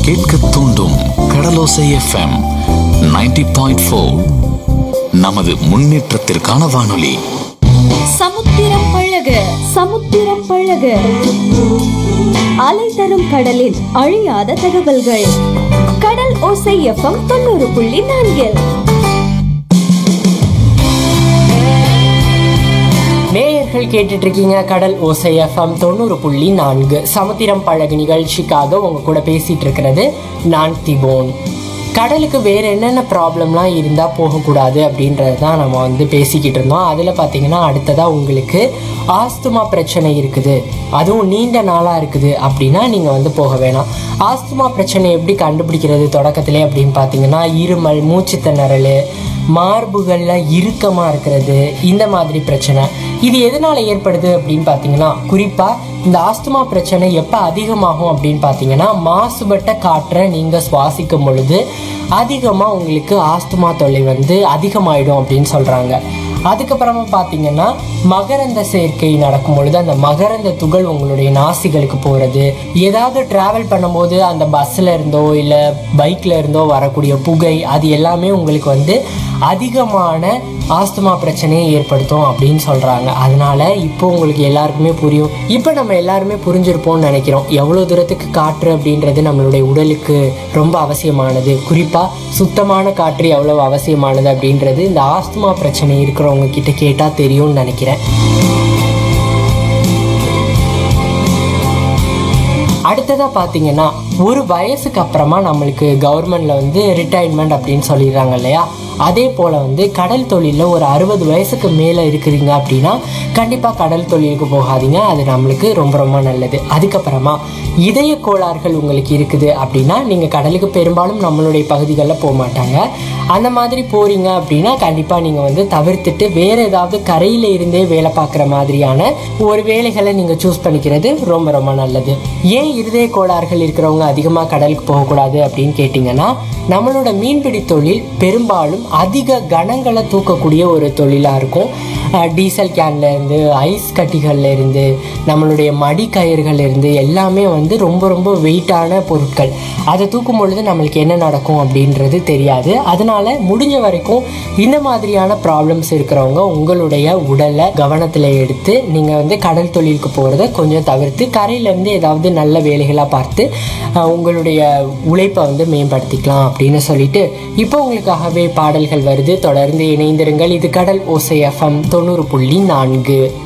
கேட்க தூண்டும் கடலோசை FM 90.4 point four நமது முன்னேற்றத்திற்கான வானொலி சமுத்திரம் பழக சமுத்திரம் பழக அலை தரும் கடலின் அழியாத தகவல்கள் கடல் ஓசை எஃப்எம் தொண்ணூறு புள்ளி நான்கில் நேயர்கள் கேட்டுட்டு இருக்கீங்க கடல் ஓசை எஃப்எம் தொண்ணூறு புள்ளி நான்கு சமுத்திரம் பழகு நிகழ்ச்சிக்காக உங்க கூட பேசிட்டு இருக்கிறது நான் திபோன் கடலுக்கு வேற என்னென்ன ப்ராப்ளம்லாம் இருந்தால் போகக்கூடாது அப்படின்றது தான் நம்ம வந்து பேசிக்கிட்டு இருந்தோம் அதில் பார்த்தீங்கன்னா அடுத்ததாக உங்களுக்கு ஆஸ்துமா பிரச்சனை இருக்குது அதுவும் நீண்ட நாளாக இருக்குது அப்படின்னா நீங்கள் வந்து போக வேணாம் ஆஸ்துமா பிரச்சனை எப்படி கண்டுபிடிக்கிறது தொடக்கத்திலே அப்படின்னு பார்த்தீங்கன்னா இருமல் மூச்சு திணறல் மார்புகளில் இறுக்கமாக இருக்கிறது இந்த மாதிரி பிரச்சனை இது எதனால் ஏற்படுது அப்படின்னு பார்த்தீங்கன்னா குறிப்பாக இந்த ஆஸ்துமா பிரச்சனை எப்போ அதிகமாகும் அப்படின்னு பார்த்தீங்கன்னா மாசுபட்ட காற்றை நீங்கள் சுவாசிக்கும் பொழுது அதிகமாக உங்களுக்கு ஆஸ்துமா தொல்லை வந்து அதிகமாயிடும் அப்படின்னு சொல்கிறாங்க அதுக்கப்புறமா பார்த்தீங்கன்னா மகரந்த சேர்க்கை நடக்கும் பொழுது அந்த மகரந்த துகள் உங்களுடைய நாசிகளுக்கு போகிறது ஏதாவது டிராவல் பண்ணும்போது அந்த பஸ்ஸில் இருந்தோ இல்லை பைக்கில் இருந்தோ வரக்கூடிய புகை அது எல்லாமே உங்களுக்கு வந்து அதிகமான ஆஸ்துமா பிரச்சனையை ஏற்படுத்தும் அப்படின்னு சொல்கிறாங்க அதனால இப்போ உங்களுக்கு எல்லாருக்குமே புரியும் இப்போ நம்ம எல்லாருமே புரிஞ்சிருப்போம்னு நினைக்கிறோம் எவ்வளோ தூரத்துக்கு காற்று அப்படின்றது நம்மளுடைய உடலுக்கு ரொம்ப அவசியமானது குறிப்பாக சுத்தமான காற்று எவ்வளோ அவசியமானது அப்படின்றது இந்த ஆஸ்துமா பிரச்சனை இருக்கிறவங்க கிட்ட கேட்டால் தெரியும்னு நினைக்கிறேன் அடுத்ததாக பார்த்தீங்கன்னா ஒரு வயசுக்கு அப்புறமா நம்மளுக்கு கவர்மெண்ட்ல வந்து ரிட்டையர்மெண்ட் அப்படின்னு சொல்லிடுறாங்க இல்லையா அதே போல் வந்து கடல் தொழிலில் ஒரு அறுபது வயசுக்கு மேலே இருக்கிறீங்க அப்படின்னா கண்டிப்பாக கடல் தொழிலுக்கு போகாதீங்க அது நம்மளுக்கு ரொம்ப ரொம்ப நல்லது அதுக்கப்புறமா இதய கோளாறுகள் உங்களுக்கு இருக்குது அப்படின்னா நீங்கள் கடலுக்கு பெரும்பாலும் நம்மளுடைய பகுதிகளில் போக மாட்டாங்க அந்த மாதிரி போறீங்க அப்படின்னா கண்டிப்பாக நீங்கள் வந்து தவிர்த்துட்டு வேற ஏதாவது கரையில் இருந்தே வேலை பார்க்குற மாதிரியான ஒரு வேலைகளை நீங்கள் சூஸ் பண்ணிக்கிறது ரொம்ப ரொம்ப நல்லது ஏன் இருதய கோளாறுகள் இருக்கிறவங்க அதிகமாக கடலுக்கு போகக்கூடாது அப்படின்னு கேட்டிங்கன்னா நம்மளோட மீன்பிடி தொழில் பெரும்பாலும் அதிக கனங்களை தூக்கக்கூடிய ஒரு தொழிலாக இருக்கும் அஹ் டீசல் கேன்ல இருந்து ஐஸ் கட்டிகள்ல இருந்து நம்மளுடைய மடி கயிறுகள்ல இருந்து எல்லாமே வந்து ரொம்ப ரொம்ப வெயிட்டான பொருட்கள் அதை தூக்கும் பொழுது நம்மளுக்கு என்ன நடக்கும் அப்படின்றது தெரியாது அதனால முடிஞ்ச வரைக்கும் இந்த மாதிரியான ப்ராப்ளம்ஸ் இருக்கிறவங்க உங்களுடைய உடலை கவனத்தில் எடுத்து நீங்கள் வந்து கடல் தொழிலுக்கு போகிறத கொஞ்சம் தவிர்த்து கரையிலேருந்து ஏதாவது நல்ல வேலைகளாக பார்த்து அஹ், உங்களுடைய உழைப்பை வந்து மேம்படுத்திக்கலாம் அப்படின்னு சொல்லிட்டு இப்போ உங்களுக்காகவே பாடல்கள் வருது தொடர்ந்து இணைந்திருங்கள் இது கடல் ஓசை எஃப்எம் தொண்ணூறு புள்ளி நான்கு